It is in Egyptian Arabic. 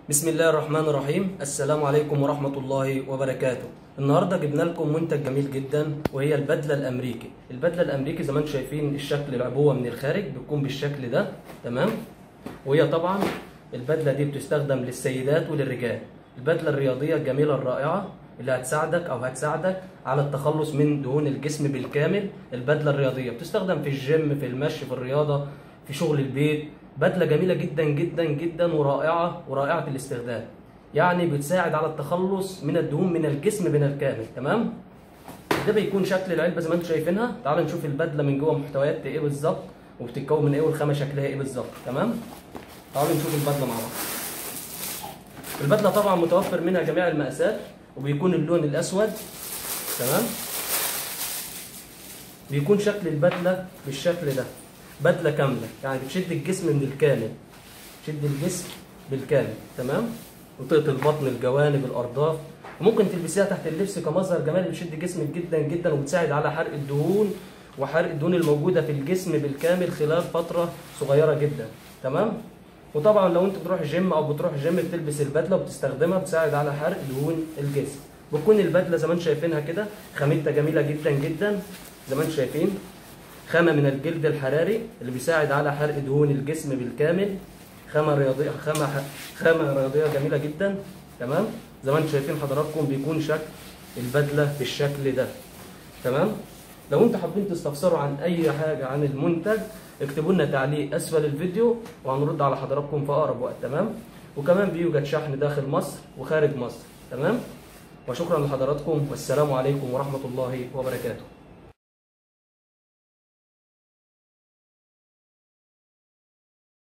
بسم الله الرحمن الرحيم السلام عليكم ورحمة الله وبركاته النهاردة جبنا لكم منتج جميل جدا وهي البدلة الأمريكي البدلة الأمريكي زي ما انتم شايفين الشكل العبوة من الخارج بتكون بالشكل ده تمام وهي طبعا البدلة دي بتستخدم للسيدات وللرجال البدلة الرياضية الجميلة الرائعة اللي هتساعدك أو هتساعدك على التخلص من دهون الجسم بالكامل البدلة الرياضية بتستخدم في الجيم في المشي في الرياضة في شغل البيت بدلة جميلة جدا جدا جدا ورائعة ورائعة الاستخدام يعني بتساعد على التخلص من الدهون من الجسم بالكامل تمام ده بيكون شكل العلبة زي ما انتم شايفينها تعالوا نشوف البدلة من جوه محتويات ايه بالظبط وبتتكون من ايه والخامة شكلها ايه بالظبط تمام تعالوا نشوف البدلة مع بعض البدلة طبعا متوفر منها جميع المقاسات وبيكون اللون الاسود تمام بيكون شكل البدلة بالشكل ده بدلة كاملة يعني بتشد الجسم من الكامل تشد الجسم بالكامل تمام وتقطع البطن الجوانب الارداف وممكن تلبسيها تحت اللبس كمظهر جمالي بتشد جسمك جدا جدا وبتساعد على حرق الدهون وحرق الدهون الموجودة في الجسم بالكامل خلال فترة صغيرة جدا تمام وطبعا لو انت بتروح جيم او بتروح جيم بتلبس البدله وبتستخدمها بتساعد على حرق دهون الجسم بتكون البدله زي ما انتم شايفينها كده خامتها جميله جدا جدا زي ما انتم شايفين خامه من الجلد الحراري اللي بيساعد على حرق دهون الجسم بالكامل خامه رياضيه خامه خامه رياضيه جميله جدا تمام زي ما انتم شايفين حضراتكم بيكون شكل البدله بالشكل ده تمام لو انتوا حابين تستفسروا عن اي حاجه عن المنتج اكتبوا لنا تعليق اسفل الفيديو وهنرد على حضراتكم في اقرب وقت تمام وكمان بيوجد شحن داخل مصر وخارج مصر تمام وشكرا لحضراتكم والسلام عليكم ورحمه الله وبركاته